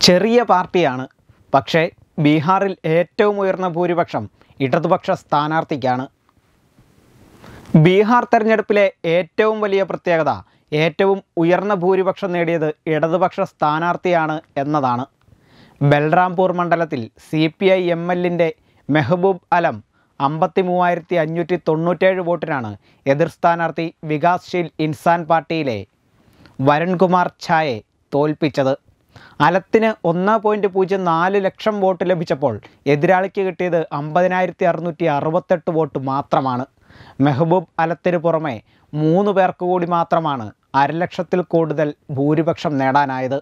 ചെറിയ പാർട്ടിയാണ് പക്ഷേ ബീഹാറിൽ ഏറ്റവും ഉയർന്ന ഭൂരിപക്ഷം ഇടതുപക്ഷ സ്ഥാനാർത്ഥിക്കാണ് ബീഹാർ തെരഞ്ഞെടുപ്പിലെ ഏറ്റവും വലിയ പ്രത്യേകത ഏറ്റവും ഉയർന്ന ഭൂരിപക്ഷം നേടിയത് ഇടതുപക്ഷ സ്ഥാനാർത്ഥിയാണ് എന്നതാണ് ബൽറാംപൂർ മണ്ഡലത്തിൽ സി പി ഐ എം എല്ലിൻ്റെ മെഹബൂബ് അലം അമ്പത്തി മൂവായിരത്തി അഞ്ഞൂറ്റി തൊണ്ണൂറ്റേഴ് വോട്ടിനാണ് എതിർ സ്ഥാനാർത്ഥി വികാസ്ശീൽ ഇൻസാൻ പാർട്ടിയിലെ വരുൺകുമാർ ഛായെ തോൽപ്പിച്ചത് അലത്തിന് ഒന്ന് പോയിൻറ്റ് പൂജ്യം നാല് ലക്ഷം വോട്ട് ലഭിച്ചപ്പോൾ എതിരാളിക്ക് കിട്ടിയത് അമ്പതിനായിരത്തി അറുന്നൂറ്റി അറുപത്തെട്ട് വോട്ട് മാത്രമാണ് മെഹബൂബ് അലത്തിന് പുറമെ മൂന്ന് പേർക്ക് കൂടി മാത്രമാണ് അരലക്ഷത്തിൽ കൂടുതൽ ഭൂരിപക്ഷം നേടാനായത്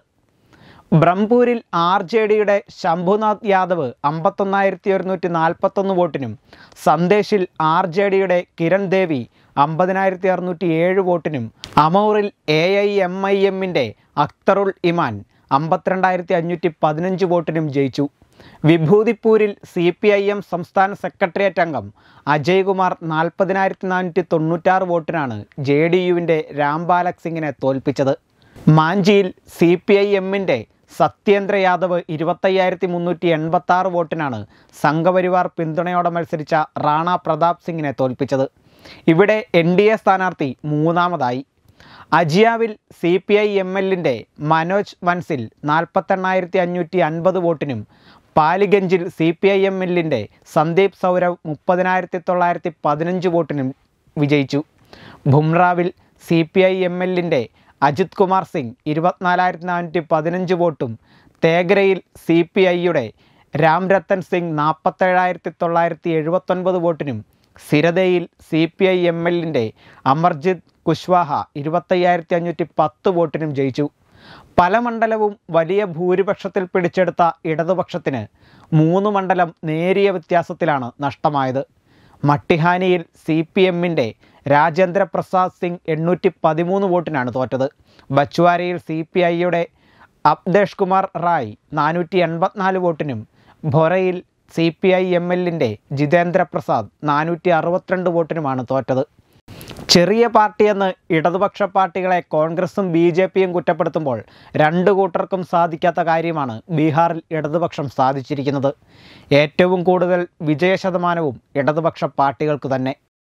ബ്രംപൂരിൽ ആർ ജെ ഡിയുടെ ശംഭുനാഥ് യാദവ് അമ്പത്തൊന്നായിരത്തി ഒരുന്നൂറ്റി നാൽപ്പത്തൊന്ന് വോട്ടിനും സന്ദേശിൽ ആർ ജെ ഡിയുടെ കിരൺ ദേവി അമ്പതിനായിരത്തി അറുന്നൂറ്റി ഏഴ് വോട്ടിനും അമൗറിൽ A I M I M Akhtarul Iman അമ്പത്തിരണ്ടായിരത്തി അഞ്ഞൂറ്റി പതിനഞ്ച് വോട്ടിനും ജയിച്ചു വിഭൂതിപ്പൂരിൽ സി പി ഐ എം സംസ്ഥാന സെക്രട്ടേറിയറ്റ് അംഗം അജയ് കുമാർ നാൽപ്പതിനായിരത്തി നാനൂറ്റി തൊണ്ണൂറ്റാറ് വോട്ടിനാണ് ജെ ഡി യുവിൻ്റെ രാംബാലക് സിംഗിനെ തോൽപ്പിച്ചത് മാഞ്ചിയിൽ സി പി ഐ എമ്മിൻ്റെ സത്യേന്ദ്ര യാദവ് ഇരുപത്തയ്യായിരത്തി മുന്നൂറ്റി എൺപത്തി ആറ് വോട്ടിനാണ് സംഘപരിവാർ പിന്തുണയോടെ മത്സരിച്ച റാണ പ്രതാപ് സിംഗിനെ തോൽപ്പിച്ചത് ഇവിടെ എൻ ഡി എ സ്ഥാനാർത്ഥി മൂന്നാമതായി അജിയാവിൽ സി പി ഐ എം എല്ലിൻ്റെ മനോജ് വൻസിൽ നാൽപ്പത്തെണ്ണായിരത്തി അഞ്ഞൂറ്റി അൻപത് വോട്ടിനും പാലിഗഞ്ചിൽ സി പി ഐ എം എല്ലിൻ്റെ സന്ദീപ് സൗരവ് മുപ്പതിനായിരത്തി തൊള്ളായിരത്തി പതിനഞ്ച് വോട്ടിനും വിജയിച്ചു ഭുംറാവിൽ സി പി ഐ എം എല്ലിൻ്റെ അജിത് കുമാർ സിംഗ് ഇരുപത്തിനാലായിരത്തി നാനൂറ്റി പതിനഞ്ച് വോട്ടും തേഗ്രയിൽ സി പി ഐയുടെ രാം രത്തൻ സിംഗ് നാൽപ്പത്തേഴായിരത്തി തൊള്ളായിരത്തി എഴുപത്തൊൻപത് വോട്ടിനും സിരതയിൽ സി പി ഐ എം എല്ലിൻ്റെ അമർജിത് കുശ്വാഹ ഇരുപത്തയ്യായിരത്തി അഞ്ഞൂറ്റി പത്ത് വോട്ടിനും ജയിച്ചു പല മണ്ഡലവും വലിയ ഭൂരിപക്ഷത്തിൽ പിടിച്ചെടുത്ത ഇടതുപക്ഷത്തിന് മൂന്ന് മണ്ഡലം നേരിയ വ്യത്യാസത്തിലാണ് നഷ്ടമായത് മട്ടിഹാനിയിൽ സി പി എമ്മിൻ്റെ രാജേന്ദ്ര പ്രസാദ് സിംഗ് എണ്ണൂറ്റി പതിമൂന്ന് വോട്ടിനാണ് തോറ്റത് ബച്വാരയിൽ സി പി ഐയുടെ അബ്ദേഷ് കുമാർ റായ് നാനൂറ്റി എൺപത്തിനാല് വോട്ടിനും ഭൊറയിൽ സി പി ഐ എം എല്ലിൻ്റെ ജിതേന്ദ്ര പ്രസാദ് നാനൂറ്റി അറുപത്തിരണ്ട് വോട്ടിനുമാണ് തോറ്റത് ചെറിയ പാർട്ടിയെന്ന് ഇടതുപക്ഷ പാർട്ടികളെ കോൺഗ്രസും ബി ജെ പിയും കുറ്റപ്പെടുത്തുമ്പോൾ രണ്ട് കൂട്ടർക്കും സാധിക്കാത്ത കാര്യമാണ് ബീഹാറിൽ ഇടതുപക്ഷം സാധിച്ചിരിക്കുന്നത് ഏറ്റവും കൂടുതൽ വിജയശതമാനവും ഇടതുപക്ഷ പാർട്ടികൾക്ക് തന്നെ